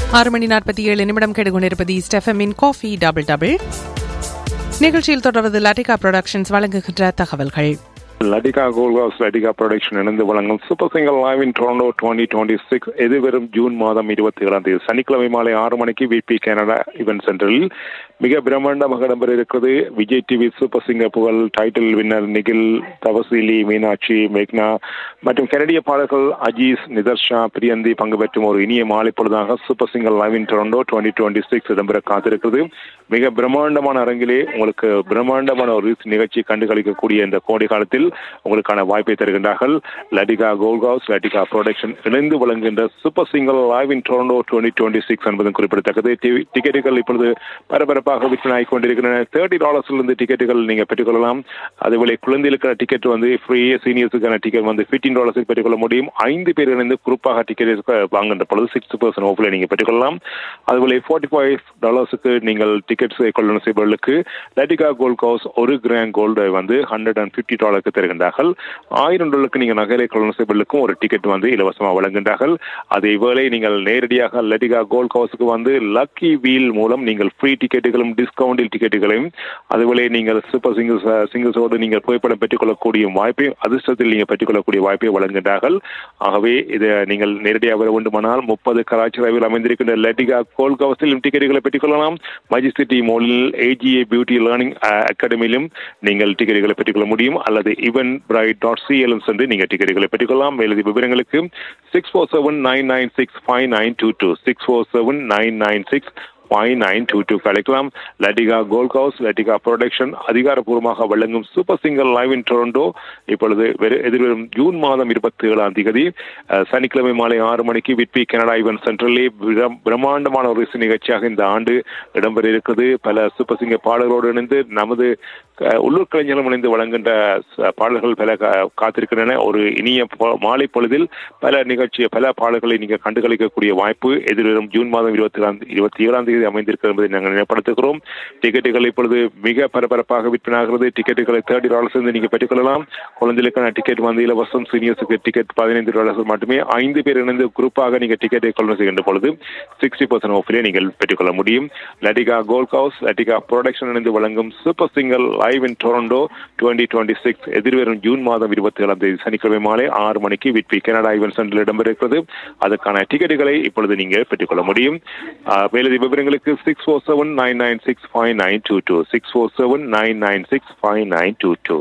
ஆறு மணி நாற்பத்தி ஏழு நிமிடம் கேட்டுக்கொண்டிருப்பது ஸ்டெஃபமின் காஃபி டபுள் டபுள் நிகழ்ச்சியில் தொடர்வது லட்டிகா புரொடக்ஷன்ஸ் வழங்குகின்ற தகவல்கள் லடிகா கோல்காஸ் லடிகா ப்ரொடக்ஷன் இணைந்து வழங்கும் super singer live in Toronto twenty twenty six எதிர்வரும் ஜூன் மாதம் இருபத்தி ஏழாம் தேதி சனிக்கிழமை மாலை ஆறு மணிக்கு விபி கனடா இவென்ட் சென்டரில் மிக பிரம்மாண்டமாக இடம்பெற இருக்கிறது விஜய் டிவி சூப்பர் சிங்கர் புகழ் டைட்டில் வின்னர் நிகில் தவசீலி மீனாட்சி மேக்னா மற்றும் கனடிய பாடல்கள் அஜீஸ் நிதர்ஷா பிரியந்தி பங்கு பெற்றும் ஒரு இனிய மாலை பொழுதாக super singer live in Toronto twenty twenty six இடம்பெற காத்திருக்கிறது மிக பிரம்மாண்டமான அரங்கிலே உங்களுக்கு பிரம்மாண்டமான ஒரு நிகழ்ச்சி கண்டுகளிக்கக்கூடிய இந்த கோடை காலத்தில் உங்களுக்கான வாய்ப்பை தருகின்றார்கள் Latika gold house Latika production இணைந்து வழங்குகின்ற super singer live in Toronto twenty twenty six என்பதும் குறிப்பிடத்தக்கது டிவி- டிக்கெட்டுகள் இப்பொழுது பரபரப்பாக விற்பனை கொண்டிருக்கின்றன தேர்ட்டி டாலர்ஸ்லேருந்து டிக்கெட்டுகள் நீங்கள் பெற்றுக்கொள்ளலாம் அதுபோல குழந்தைகளுக்கான டிக்கெட் வந்து ஃப்ரீ சீனியர்ஸுக்கான டிக்கெட் வந்து ஃபிஃப்டீன் டாலர்ஸுக்கு பெற்றுக்கொள்ள முடியும் ஐந்து பேர் இணைந்து குரூப்பாக டிக்கெட் வாங்குகின்ற பொழுது சிக்ஸ் பர்சன்ட் ஆஃபில் நீங்கள் பெற்றுக்கொள்ளலாம் அதுபோல ஃபார்ட்டி ஃபைவ் டாலர்ஸுக்கு நீங்கள் டிக்கெட்ஸ் கொள்ளணும் செய்பவர்களுக்கு லட்டிகா கோல்ட் ஹவுஸ் ஒரு கிராம் கோல்டு வந்து ஹண்ட்ரட் அண்ட் ஃபிஃப்டி டாலருக்கு தருகின்றார்கள் ஆயிரம் டாலருக்கு நீங்கள் நகரை கொள்ளணும் செய்பவர்களுக்கும் ஒரு டிக்கெட் வந்து இலவசமாக வழங்குகின்றார்கள் அதே வேளை நீங்கள் நேரடியாக லட்டிகா கோல்ட் ஹவுஸுக்கு வந்து லக்கி வீல் மூலம் நீங்கள் ஃப்ரீ டிக்கெட்டுகளும் டிஸ்கவுண்டில் டிக்கெட்டுகளையும் அதுபோல நீங்கள் சூப்பர் சிங்கிள்ஸ் சிங்கிள்ஸோடு நீங்கள் புகைப்படம் பெற்றுக்கொள்ளக்கூடிய வாய்ப்பை அதிர்ஷ்டத்தில் நீங்கள் பெற்றுக்கொள்ளக்கூடிய வாய்ப்பை வழங்குகின்றார்கள் ஆகவே இதை நீங்கள் நேரடியாக வர வேண்டுமானால் முப்பது கலாச்சாரவில் அமைந்திருக்கின்ற லட்டிகா கோல்ட் ஹவுஸிலும் டிக்கெட்டுகளை பெற்றுக்கொள்ளலாம் மஜிஸ்ட்ரிட்டி மோலில் ஏஜிஏ பியூட்டி லேர்னிங் அகாடமியிலும் நீங்கள் டிக்கெட்டுகளை பெற்றுக்கொள்ள முடியும் அல்லது இவன் பிரைட் டாட் சிஎலும் சென்று நீங்கள் டிக்கெட்டுகளை பெற்றுக்கொள்ளலாம் மேலதி விவரங்களுக்கு six four seven nine nine six five nine two two six four seven nine nine six five nine two two கிடைக்கலாம் Latika gold house Latika production அதிகாரப்பூர்வமாக வழங்கும் super singer live in Toronto இப்பொழுது வெறு- எதிர்வரும் ஜூன் மாதம் இருபத்தி ஏழாம் தேதி அஹ், சனிக்கிழமை மாலை ஆறு மணிக்கு விட்பி கனடா ஈவென்ட் சென்டரிலே பிரம்- பிரம்மாண்டமான ஒரு இசை நிகழ்ச்சியாக இந்த ஆண்டு இடம்பெற இருக்குது பல சூப்பர் சிங்கர் பாடல்களோடு இணைந்து நமது அஹ், உள்ளூர் கலைஞர்களும் இணைந்து வழங்குகின்ற ச- பாடல்கள் பல கா- காத்திருக்கின்றன ஒரு இனிய பொ- மாலை பொழுதில் பல நிகழ்ச்சி பல பாடல்களை நீங்கள் கண்டுகளிக்கக்கூடிய வாய்ப்பு எதிர்வரும் ஜூன் மாதம் இருபத்தி ஏழாம் இருபத்தி ஏழாம் தேதி அமைந்திருக்கிறது என்பதை நாங்கள் நினைப்படுத்துகிறோம் டிக்கெட்டுகள் இப்பொழுது மிக பரபரப்பாக விற்பனாகிறது டிக்கெட்டுகளை தேர்ட்டி டாலர்ஸ் இருந்து நீங்கள் பெற்றுக்கொள்ளலாம் குழந்தைகளுக்கான டிக்கெட் வந்து இலவசம் சீனியர்ஸுக்கு டிக்கெட் பதினைந்து டாலர்ஸ் மட்டுமே ஐந்து பேர் இணைந்து குரூப்பாக நீங்கள் டிக்கெட்டை கொள்ளும் செய்கின்ற பொழுது சிக்ஸ்டி பர்சன்ட் ஆஃபிலே நீங்கள் பெற்றுக்கொள்ள முடியும் Latika gold house Latika production இணைந்து வழங்கும் super singer live in Toronto twenty twenty six எதிர்வரும் ஜூன் மாதம் இருபத்தி ஏழாம் தேதி சனிக்கிழமை மாலை ஆறு மணிக்கு விட்பி கனடா ஈவென்ட் சென்டரில் இடம்பெறுகிறது அதற்கான டிக்கெட்டுகளை இப்பொழுது நீங்கள் பெற்றுக்கொள்ள முடியும் ஆஹ், மேலதிக விவரங்களுக்கு six four seven nine nine six five nine two two six four seven nine nine six five nine two two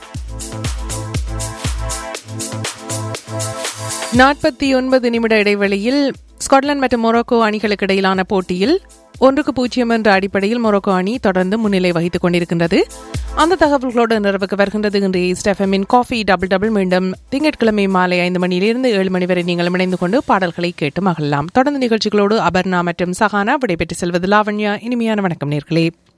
நாற்பத்தி ஒன்பது நிமிட இடைவெளியில் ஸ்காட்லாந்து மற்றும் மொரோக்கோ அணிகளுக்கு இடையிலான போட்டியில் ஒன்றுக்கு பூஜ்ஜியம் என்ற அடிப்படையில் மொரோக்கோ அணி தொடர்ந்து முன்னிலை வகித்துக் கொண்டிருக்கின்றது அந்த தகவல்களோடு நிறைவுக்கு வருகின்றது இன்றைய ஸ்டெஃபமின் காஃபி டபுள் டபுள் மீண்டும் திங்கட்கிழமை மாலை ஐந்து மணியிலிருந்து ஏழு மணி வரை நீங்கள் இணைந்து கொண்டு பாடல்களை கேட்டு மகிழலாம் தொடர்ந்து நிகழ்ச்சிகளோடு அபர்ணா மற்றும் சஹானா விடைபெற்று செல்வது லாவண்யா இனிமையான வணக்கம் நேர்களே